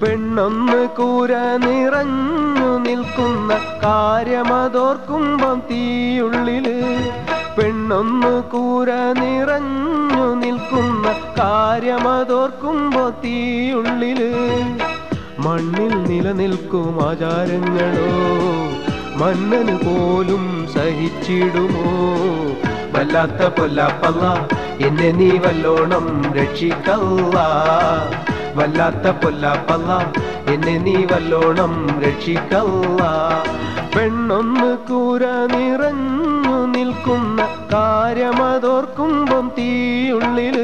പെണ്ണൊന്ന് കൂര നിറഞ്ഞു നിൽക്കുന്ന കാര്യമതോർക്കുമ്പം തീയുള്ളില് പെണ്ണൊന്ന് കൂര നിറഞ്ഞു നിൽക്കുന്ന കാര്യമതോർക്കുമ്പോ തീയുള്ളില് മണ്ണിൽ നിലനിൽക്കും ആചാരങ്ങളോ മന്നന് പോലും സഹിച്ചിടുമോ വല്ലാത്ത പൊല്ലാപ്പല്ല എന്നെ നീ വല്ലോണം രക്ഷിക്കല്ല വല്ലാത്ത പൊല്ലാപ്പല്ല എന്നെ നീ വല്ലോണം രക്ഷിക്കല്ല പെണ്ണൊന്ന് കൂര നിറഞ്ഞു നിൽക്കുന്ന കാര്യമതോർക്കുമ്പം തീയുള്ളില്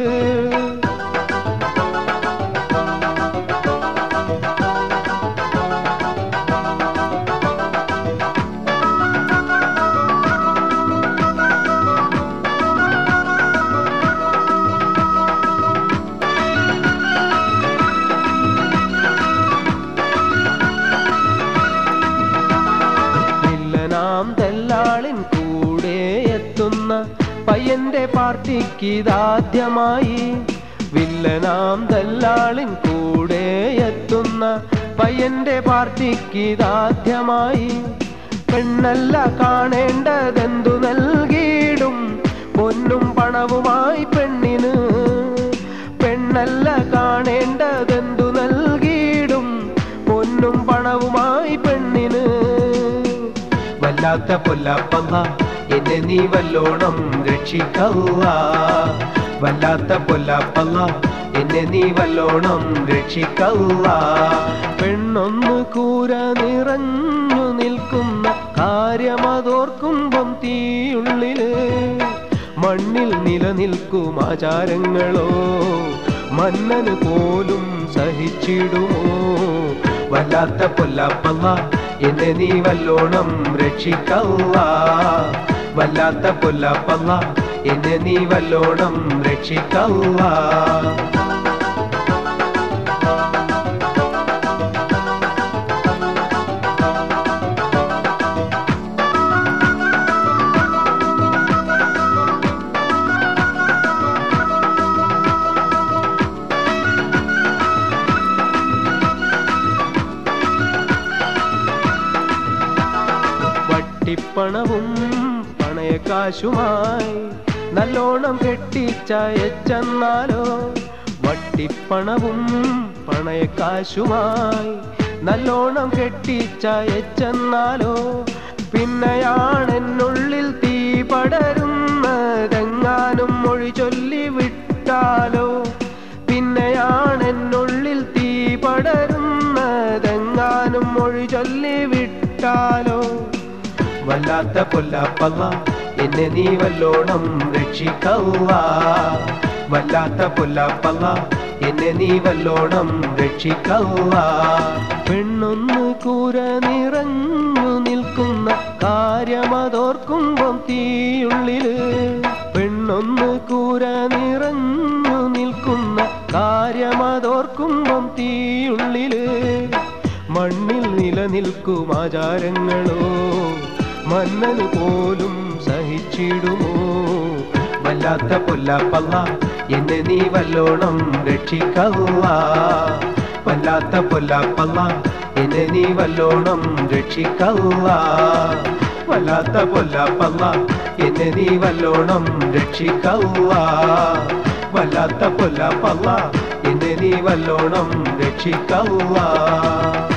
വില്ലനാം തെല്ലാളിൻ കൂടെ എത്തുന്ന പയ്യന്റെ പാർട്ടിക്ക് ഇതാദ്യമായി വില്ലനാം ദല്ലാളിൻ കൂടെ എത്തുന്ന പയ്യന്റെ പാർട്ടിക്ക് ഇതാദ്യമായി പെണ്ണല്ല കാണേണ്ടതെന്തു നൽകിയിടും പൊന്നും പണവുമായി പെണ്ണിന് പെണ്ണല്ല കാണേണ്ടതെന്തു നൽകിയിടും പൊന്നും പണവുമായി പെണ്ണിന് വല്ലാത്ത പൊല്ലാപ്പല്ല എന്നെ നീ വല്ലോണം രക്ഷിക്കല്ല വല്ലാത്ത പൊല്ലാപ്പല്ല എന്നെ നീ വല്ലോണം രക്ഷിക്കല്ല പെണ്ണൊന്ന് കൂര നിറഞ്ഞു നിൽക്കുന്ന കാര്യമതോർക്കുമ്പം തീയുള്ളില് മണ്ണിൽ നിലനിൽക്കും ആചാരങ്ങളോ മന്നന് പോലും സഹിച്ചിടുമോ വല്ലാത്ത പൊല്ലാപ്പല്ല എന്നെ നീ വല്ലോണം രക്ഷിക്കല്ല വല്ലാത്ത പൊല്ലാപ്പല്ല എന്നെ നീ വല്ലോണം രക്ഷിക്കല്ല വട്ടിപ്പണവും പണയക്കാശുമായി നല്ലോണം കെട്ടിച്ചയച്ചെന്നാലോ വട്ടിപ്പണവും പണയക്കാശുമായി നല്ലോണം കെട്ടിച്ചയച്ചെന്നാലോ പിന്നെയാണെന്നുള്ളിൽ തീ പടരുന്നതെങ്ങാനും മൊഴി ചൊല്ലി വിട്ടാലോ പിന്നെയാണെന്നുള്ളിൽ തീ പടരുന്നതെങ്ങാനും മൊഴി ചൊല്ലി വിട്ടാലോ വല്ലാത്ത പൊല്ലാപ്പല്ല എന്നെ നീ വല്ലോണം രക്ഷിക്കല്ല വല്ലാത്ത പൊല്ലാപ്പല്ല എന്നെ നീ വല്ലോണം രക്ഷിക്കല്ല പെണ്ണൊന്ന് കൂര നിറഞ്ഞു നിൽക്കുന്ന കാര്യമതോർക്കുമ്പം തീയുള്ളില് പെണ്ണൊന്ന് കൂര നിറഞ്ഞു നിൽക്കുന്ന കാര്യമതോർക്കുമ്പം തീയുള്ളില് മണ്ണിൽ നിലനിൽക്കും ആചാരങ്ങളോ മന്നന് പോലും സഹിച്ചിടുമോ വല്ലാത്ത പൊല്ലാപ്പല്ല എന്നെ നീ വല്ലോണം രക്ഷിക്കല്ല വല്ലാത്ത പൊല്ലാപ്പല്ല എന്നെ നീ വല്ലോണം രക്ഷിക്കല്ല വല്ലാത്ത പൊല്ലാപ്പല്ല എന്നെ നീ വല്ലോണം രക്ഷിക്കല്ല വല്ലാത്ത പൊല്ലാപ്പല്ല എന്നെ നീ വല്ലോണം രക്ഷിക്കല്ല